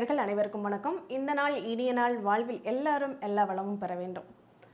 நேயர்கள் அனைவருக்கும் வணக்கம் இந்த நாள் இனிய நாள் வாழ்வில் எல்லாரும் எல்லா வளமும் பெற வேண்டும்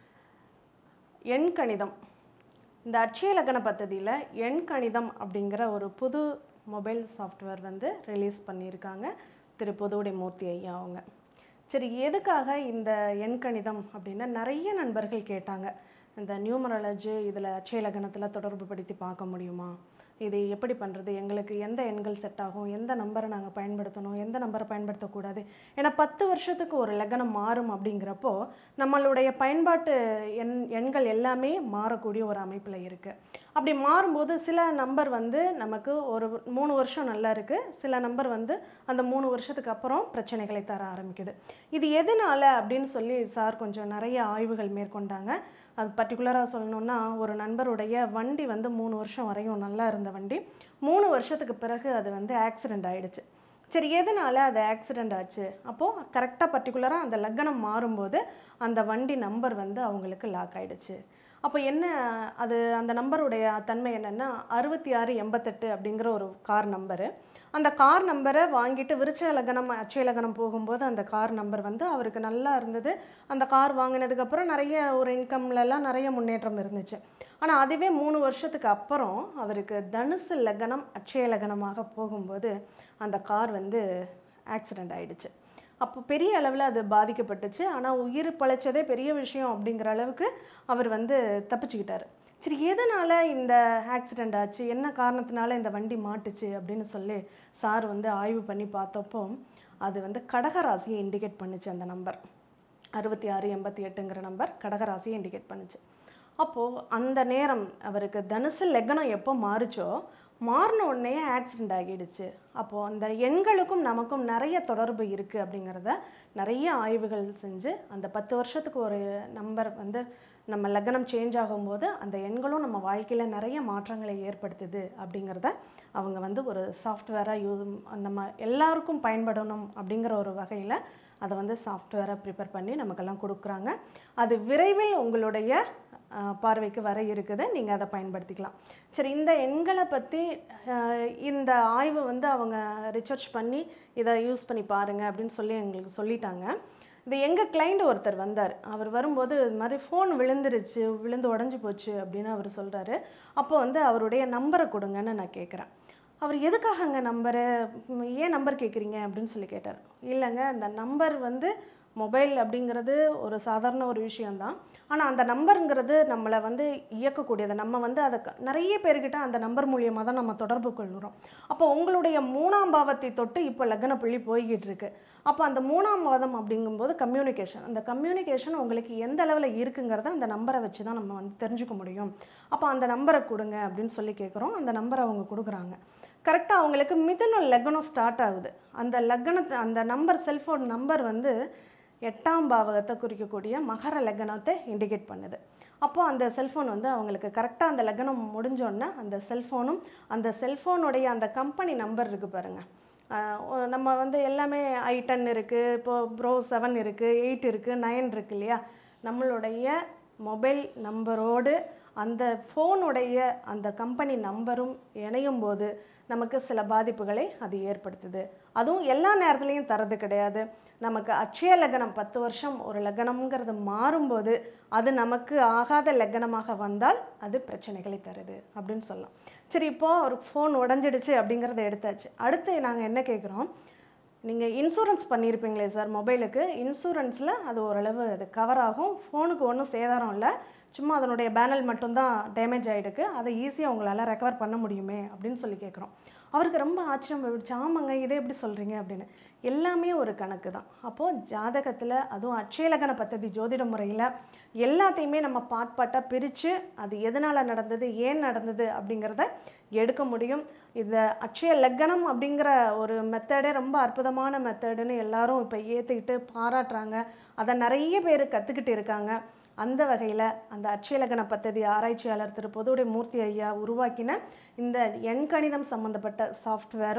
எண் கணிதம் இந்த அட்சய லக்ன பദ്ധதியில் எண் கணிதம் அப்படிங்கிற ஒரு புது மொபைல் சாஃப்ட்வேர் வந்து ரிலீஸ் பண்ணியிருக்காங்க திரு புதுவுடை மூர்த்தி ஐயா அவங்க சரி எதுக்காக இந்த எண் கணிதம் அப்படின்னா நிறைய நண்பர்கள் கேட்டாங்க இந்த நியூமராலஜி இதில் அட்சய லக்னத்தில் தொடர்பு படுத்தி பார்க்க முடியுமா இது எப்படி பண்ணுறது எங்களுக்கு எந்த எண்கள் செட் ஆகும் எந்த நம்பரை நாங்கள் பயன்படுத்தணும் எந்த நம்பரை பயன்படுத்தக்கூடாது ஏன்னா பத்து வருஷத்துக்கு ஒரு லக்னம் மாறும் அப்படிங்கிறப்போ நம்மளுடைய பயன்பாட்டு எண் எண்கள் எல்லாமே மாறக்கூடிய ஒரு அமைப்பில் இருக்குது அப்படி மாறும்போது சில நம்பர் வந்து நமக்கு ஒரு மூணு வருஷம் நல்லா இருக்குது சில நம்பர் வந்து அந்த மூணு வருஷத்துக்கு அப்புறம் பிரச்சனைகளை தர ஆரம்பிக்குது இது எதனால அப்படின்னு சொல்லி சார் கொஞ்சம் நிறைய ஆய்வுகள் மேற்கொண்டாங்க அது பர்டிகுலராக சொல்லணுன்னா ஒரு நண்பருடைய வண்டி வந்து மூணு வருஷம் வரையும் நல்லா இருந்த வண்டி மூணு வருஷத்துக்கு பிறகு அது வந்து ஆக்சிடெண்ட் ஆயிடுச்சு சரி எதனால அது ஆக்சிடெண்ட் ஆச்சு அப்போது கரெக்டாக பர்டிகுலராக அந்த லக்னம் மாறும்போது அந்த வண்டி நம்பர் வந்து அவங்களுக்கு லாக் ஆயிடுச்சு அப்போ என்ன அது அந்த நம்பருடைய தன்மை என்னென்னா அறுபத்தி ஆறு எண்பத்தெட்டு அப்படிங்கிற ஒரு கார் நம்பரு அந்த கார் நம்பரை வாங்கிட்டு விருச்ச லக்னம் அச்சய லக்னம் போகும்போது அந்த கார் நம்பர் வந்து அவருக்கு நல்லா இருந்தது அந்த கார் வாங்கினதுக்கப்புறம் நிறைய ஒரு இன்கம்லலாம் நிறைய முன்னேற்றம் இருந்துச்சு ஆனால் அதுவே மூணு வருஷத்துக்கு அப்புறம் அவருக்கு தனுசு லக்னம் அட்சய லக்னமாக போகும்போது அந்த கார் வந்து ஆக்சிடெண்ட் ஆயிடுச்சு அப்போ பெரிய அளவில் அது பாதிக்கப்பட்டுச்சு ஆனால் உயிர் பழைச்சதே பெரிய விஷயம் அப்படிங்கிற அளவுக்கு அவர் வந்து தப்பிச்சுக்கிட்டாரு சரி எதனால் இந்த ஆக்சிடெண்ட் ஆச்சு என்ன காரணத்தினால இந்த வண்டி மாட்டுச்சு அப்படின்னு சொல்லி சார் வந்து ஆய்வு பண்ணி பார்த்தப்போ அது வந்து கடகராசியை இண்டிகேட் பண்ணுச்சு அந்த நம்பர் அறுபத்தி ஆறு எண்பத்தி எட்டுங்கிற நம்பர் கடகராசியை இண்டிகேட் பண்ணுச்சு அப்போது அந்த நேரம் அவருக்கு தனுசு லக்னம் எப்போ மாறுச்சோ மாறின உடனே ஆக்சிடெண்ட் ஆகிடுச்சு அப்போது அந்த எண்களுக்கும் நமக்கும் நிறைய தொடர்பு இருக்குது அப்படிங்கிறத நிறைய ஆய்வுகள் செஞ்சு அந்த பத்து வருஷத்துக்கு ஒரு நம்பர் வந்து நம்ம லக்னம் சேஞ்ச் ஆகும்போது அந்த எண்களும் நம்ம வாழ்க்கையில் நிறைய மாற்றங்களை ஏற்படுத்துது அப்படிங்கிறத அவங்க வந்து ஒரு சாஃப்ட்வேராக யூ நம்ம எல்லாருக்கும் பயன்படணும் அப்படிங்கிற ஒரு வகையில் அதை வந்து சாஃப்ட்வேரை ப்ரிப்பேர் பண்ணி நமக்கெல்லாம் கொடுக்குறாங்க அது விரைவில் உங்களுடைய அஹ், பார்வைக்கு வர இருக்குது நீங்கள் அதை பயன்படுத்திக்கலாம் சரி இந்த எண்களை பற்றி அஹ், இந்த ஆய்வு வந்து அவங்க ரிசர்ச் பண்ணி இதை யூஸ் பண்ணி பாருங்கள் அப்படின்னு சொல்லி எங்களுக்கு சொல்லிட்டாங்க இது எங்கள் கிளைண்ட் ஒருத்தர் வந்தார் அவர் வரும்போது இது மாதிரி ஃபோன் விழுந்துருச்சு விழுந்து உடஞ்சி போச்சு அப்படின்னு அவர் சொல்கிறாரு அப்போ வந்து அவருடைய நம்பரை கொடுங்கன்னு நான் கேட்குறேன் அவர் எதுக்காகங்க நம்பரு ம், ஏன் நம்பர் கேட்குறீங்க அப்படின்னு சொல்லி கேட்டார் இல்லைங்க அந்த நம்பர் வந்து மொபைல் அப்படிங்கிறது ஒரு சாதாரண ஒரு விஷயந்தான் ஆனால் அந்த நம்பருங்கிறது நம்மளை வந்து இயக்கக்கூடியது நம்ம வந்து அதை க- நிறைய பேர்கிட்ட அந்த நம்பர் மூலியமாக தான் நம்ம தொடர்பு கொள்கிறோம் அப்போ உங்களுடைய மூணாம் பாவத்தை தொட்டு இப்போ லக்ன புள்ளி போய்கிட்டு இருக்கு அப்போ அந்த மூணாம் பாதம் அப்படிங்கும்போது கம்யூனிகேஷன் அந்த கம்யூனிகேஷன் உங்களுக்கு எந்த அளவில் இருக்குங்கிறத அந்த நம்பரை வச்சு தான் நம்ம வந்து தெரிஞ்சுக்க முடியும் அப்போ அந்த நம்பரை கொடுங்க அப்படின்னு சொல்லி கேட்குறோம் அந்த நம்பரை அவங்க கொடுக்குறாங்க கரெக்டாக அவங்களுக்கு மிதுன லக்னம் ஸ்டார்ட் ஆகுது அந்த லக்னத்தை அந்த நம்பர் செல்ஃபோன் நம்பர் வந்து எட்டாம் பாவகத்தை குறிக்கக்கூடிய மகர லக்னத்தை இண்டிகேட் பண்ணுது அப்போது அந்த செல்ஃபோன் வந்து அவங்களுக்கு கரெக்டாக அந்த லக்னம் முடிஞ்சோடனே அந்த செல்ஃபோனும் அந்த செல்ஃபோனுடைய அந்த கம்பெனி நம்பர் இருக்குது பாருங்கள் ஆஹ் ஒ- நம்ம வந்து எல்லாமே ஐ டென் இருக்குது இப்போது ப்ரோ செவன் இருக்குது எயிட் இருக்குது நைன் இருக்கு இல்லையா நம்மளுடைய மொபைல் நம்பரோடு அந்த ஃபோனுடைய அந்த கம்பெனி நம்பரும் இணையும் போது நமக்கு சில பாதிப்புகளை அது ஏற்படுத்துது அதுவும் எல்லா நேரத்துலையும் தரது கிடையாது நமக்கு அட்சய லக்னம் பத்து வருஷம் ஒரு லக்னம்ங்கிறது மாறும்போது அது நமக்கு ஆகாத லக்னமாக வந்தால் அது பிரச்சனைகளை தருது அப்படின்னு சொல்லலாம் சரி இப்போது ஒரு ஃபோன் உடஞ்சிடுச்சு அப்படிங்கிறத எடுத்தாச்சு அடுத்து நாங்கள் என்ன கேட்குறோம் நீங்கள் இன்சூரன்ஸ் பண்ணியிருப்பீங்களே சார் மொபைலுக்கு இன்சூரன்ஸில் அது ஓரளவு அது கவர் ஆகும் ஃபோனுக்கு ஒன்றும் சேதாரம் இல்லை சும்மா அதனுடைய பேனல் மட்டும்தான் டேமேஜ் ஆகிடுக்கு அதை ஈஸியாக உங்களால் ரெக்கவர் பண்ண முடியுமே அப்படின்னு சொல்லி கேட்குறோம் அவருக்கு ரொம்ப ஆச்சரியம் போயிடுச்சு ஆமாங்க இதை எப்படி சொல்கிறீங்க அப்படின்னு எல்லாமே ஒரு கணக்கு தான் அப்போது ஜாதகத்தில் அதுவும் அட்சயலகன பദ്ധதி ஜோதிட முறையில் எல்லாத்தையுமே நம்ம பாட் பாட்டாக பிரித்து அது எதனால் நடந்தது ஏன் நடந்தது அப்படிங்கிறத எடுக்க முடியும் இதை அட்சய லக்னம் அப்படிங்கிற ஒரு மெத்தடே ரொம்ப அற்புதமான மெத்தடுன்னு எல்லாரும் இப்போ ஏற்றுக்கிட்டு பாராட்டுறாங்க அதை நிறைய பேர் கற்றுக்கிட்டு இருக்காங்க அந்த வகையில் அந்த அட்சயலகன பദ്ധதி ஆராய்ச்சியாளர் திரு பொதுவுடைய மூர்த்தி ஐயா உருவாக்கின இந்த எண்கணிதம் சம்மந்தப்பட்ட சாஃப்ட்வேரும்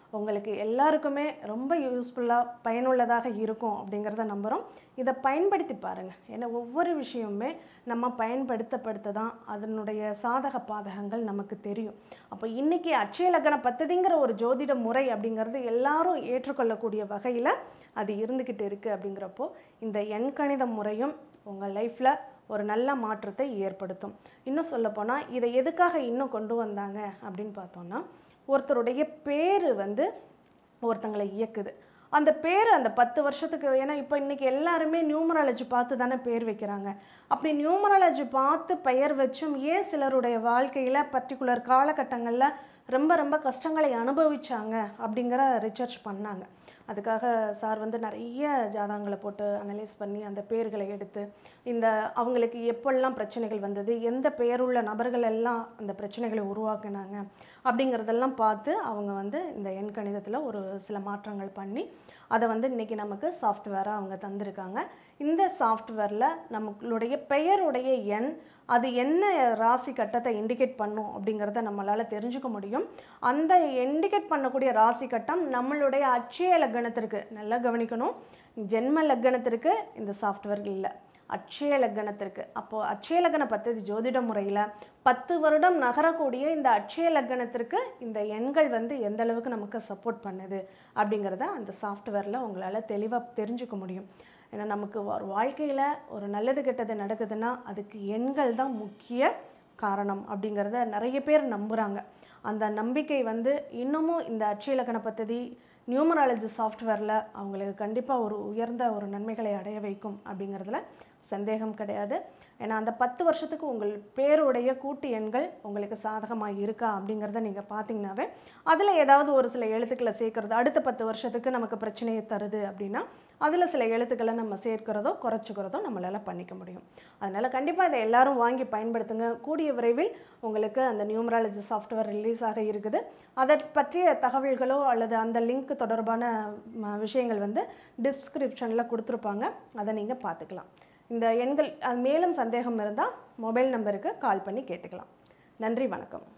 உங்களுக்கு எல்லாருக்குமே ரொம்ப யூஸ்ஃபுல்லாக பயனுள்ளதாக இருக்கும் அப்படிங்கிறத நம்புகிறோம் இதை பயன்படுத்தி பாருங்கள் ஏன்னா ஒவ்வொரு விஷயமுமே நம்ம பயன்படுத்தப்படுத்த தான் அதனுடைய சாதக பாதகங்கள் நமக்கு தெரியும் அப்போ இன்றைக்கி அட்சய லக்ன பத்ததிங்கிற ஒரு ஜோதிட முறை அப்படிங்கிறது எல்லாரும் ஏற்றுக்கொள்ளக்கூடிய வகையில் அது இருந்துக்கிட்டு இருக்குது அப்படிங்கிறப்போ இந்த எண்கணித முறையும் உங்கள் லைஃப்பில் ஒரு நல்ல மாற்றத்தை ஏற்படுத்தும் இன்னும் சொல்லப்போனால் இதை எதுக்காக இன்னும் கொண்டு வந்தாங்க அப்படின்னு பார்த்தோன்னா ஒருத்தருடைய பேர் வந்து ஒருத்தங்களை இயக்குது அந்த பேர் அந்த பத்து வருஷத்துக்கு ஏன்னா இப்போ இன்றைக்கி எல்லாருமே நியூமராலஜி பார்த்து தானே பேர் வைக்கிறாங்க அப்படி நியூமராலஜி பார்த்து பெயர் வச்சும் ஏன் சிலருடைய வாழ்க்கையில் பர்டிகுலர் காலகட்டங்களில் ரொம்ப ரொம்ப கஷ்டங்களை அனுபவிச்சாங்க அப்படிங்கிற ரிசர்ச் பண்ணாங்க அதுக்காக சார் வந்து நிறைய ஜாதகங்களை போட்டு அனலைஸ் பண்ணி அந்த பேர்களை எடுத்து இந்த அவங்களுக்கு எப்பெல்லாம் பிரச்சனைகள் வந்தது எந்த பெயருள்ள நபர்கள் எல்லாம் அந்த பிரச்சனைகளை உருவாக்குனாங்க அப்படிங்கிறதெல்லாம் பார்த்து அவங்க வந்து இந்த எண் கணிதத்தில் ஒரு சில மாற்றங்கள் பண்ணி அதை வந்து இன்றைக்கி நமக்கு சாஃப்ட்வேராக அவங்க தந்திருக்காங்க இந்த சாஃப்ட்வேரில் நம்மளுடைய பெயருடைய எண் அது என்ன ராசி கட்டத்தை இண்டிகேட் பண்ணும் அப்படிங்கிறத நம்மளால் தெரிஞ்சுக்க முடியும் அந்த இண்டிகேட் பண்ணக்கூடிய ராசி கட்டம் நம்மளுடைய அட்சய லக்னத்திற்கு நல்லா கவனிக்கணும் ஜென்ம லக்னத்திற்கு இந்த சாஃப்ட்வேர் இல்லை அட்சய லக்னத்திற்கு அப்போது அட்சய லக்ன பத்ததி ஜோதிட முறையில் பத்து வருடம் நகரக்கூடிய இந்த அட்சய லக்னத்திற்கு இந்த எண்கள் வந்து எந்த அளவுக்கு நமக்கு சப்போர்ட் பண்ணுது அப்படிங்கிறத அந்த சாஃப்ட்வேரில் உங்களால் தெளிவாக தெரிஞ்சுக்க முடியும் ஏன்னா நமக்கு ஒரு வாழ்க்கையில் ஒரு நல்லது கெட்டது நடக்குதுன்னா அதுக்கு எண்கள் தான் முக்கிய காரணம் அப்படிங்கிறத நிறைய பேர் நம்புகிறாங்க அந்த நம்பிக்கை வந்து இன்னமும் இந்த அட்சய இலக்கண பദ്ധதி நியூமராலஜி சாஃப்ட்வேரில் அவங்களுக்கு கண்டிப்பாக ஒரு உயர்ந்த ஒரு நன்மைகளை அடைய வைக்கும் அப்படிங்கிறதுல சந்தேகம் கிடையாது ஏன்னா அந்த பத்து வருஷத்துக்கு உங்கள் பேருடைய கூட்டு எண்கள் உங்களுக்கு சாதகமாக இருக்கா அப்படிங்கிறத நீங்கள் பார்த்தீங்கன்னாவே அதில் ஏதாவது ஒரு சில எழுத்துக்களை சேர்க்கறது அடுத்த பத்து வருஷத்துக்கு நமக்கு பிரச்சனையை தருது அப்படின்னா அதில் சில எழுத்துக்களை நம்ம சேர்க்கிறதோ குறைச்சிக்கிறதோ நம்மளால் பண்ணிக்க முடியும் அதனால் கண்டிப்பாக இதை எல்லாரும் வாங்கி பயன்படுத்துங்க கூடிய விரைவில் உங்களுக்கு அந்த நியூமராலஜி சாஃப்ட்வேர் ரிலீஸ் ஆக இருக்குது அதை பற்றிய தகவல்களோ அல்லது அந்த லிங்க் தொடர்பான ம, விஷயங்கள் வந்து டிஸ்கிரிப்ஷனில் கொடுத்துருப்பாங்க அதை நீங்கள் பார்த்துக்கலாம் இந்த எண்கள் அது மேலும் சந்தேகம் இருந்தால் மொபைல் நம்பருக்கு கால் பண்ணி கேட்டுக்கலாம் நன்றி வணக்கம்